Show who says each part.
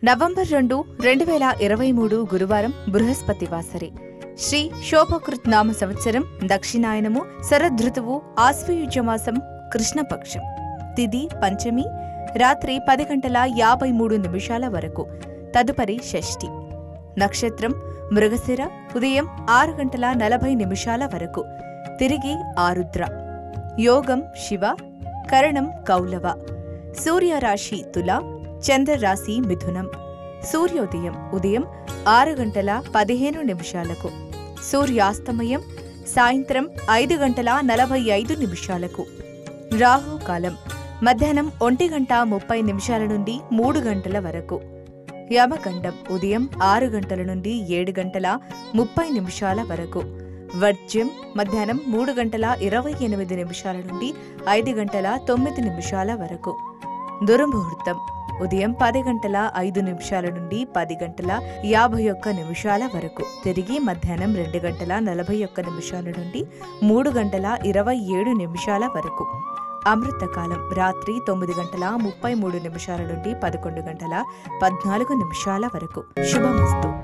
Speaker 1: November రెండు రెండు వేల ఇరవై మూడు గురువారం బృహస్పతి వాసరి శ్రీ శోభకృత్ నామ సంవత్సరం దక్షిణాయనము శరదృతువు ఆశ్వయుజమాసం కృష్ణపక్షం తిది పంచమి రాత్రి పది గంటల యాభై మూడు నిమిషాల వరకు తదుపరి షష్ఠి నక్షత్రం మృగశిర ఉదయం ఆరు గంటల నలభై నిమిషాల వరకు తిరిగి ఆరుద్ర యోగం శివ కరణం కౌలవ సూర్యరాశి తుల చంద్రరాశి మిథునం సూర్యోదయం ఉదయం ఆరు గంటల పదిహేను నిమిషాలకు సూర్యాస్తమయం సాయంత్రం ఐదు గంటల నలభై ఐదు నిమిషాలకు రాహుకాలం మధ్యాహ్నం ఒంటి గంట ముప్పై నిమిషాల నుండి మూడు గంటల వరకు యమగండం ఉదయం ఆరు గంటల నుండి ఏడు గంటల ముప్పై నిమిషాల వరకు వర్జ్యం మధ్యాహ్నం మూడు గంటల ఇరవై ఎనిమిది నిమిషాల నుండి ఐదు గంటల తొమ్మిది నిమిషాల వరకు దుర్ముహూర్తం ఉదయం పది గంటల ఐదు నిమిషాల నుండి పది గంటల యాభై ఒక్క నిమిషాల వరకు తిరిగి మధ్యాహ్నం రెండు గంటల నలభై ఒక్క నిమిషాల నుండి మూడు గంటల ఇరవై ఏడు నిమిషాల వరకు అమృతకాలం రాత్రి తొమ్మిది గంటల ముప్పై మూడు నిమిషాల నుండి పదకొండు గంటల పద్నాలుగు నిమిషాల వరకు శుభమస్తు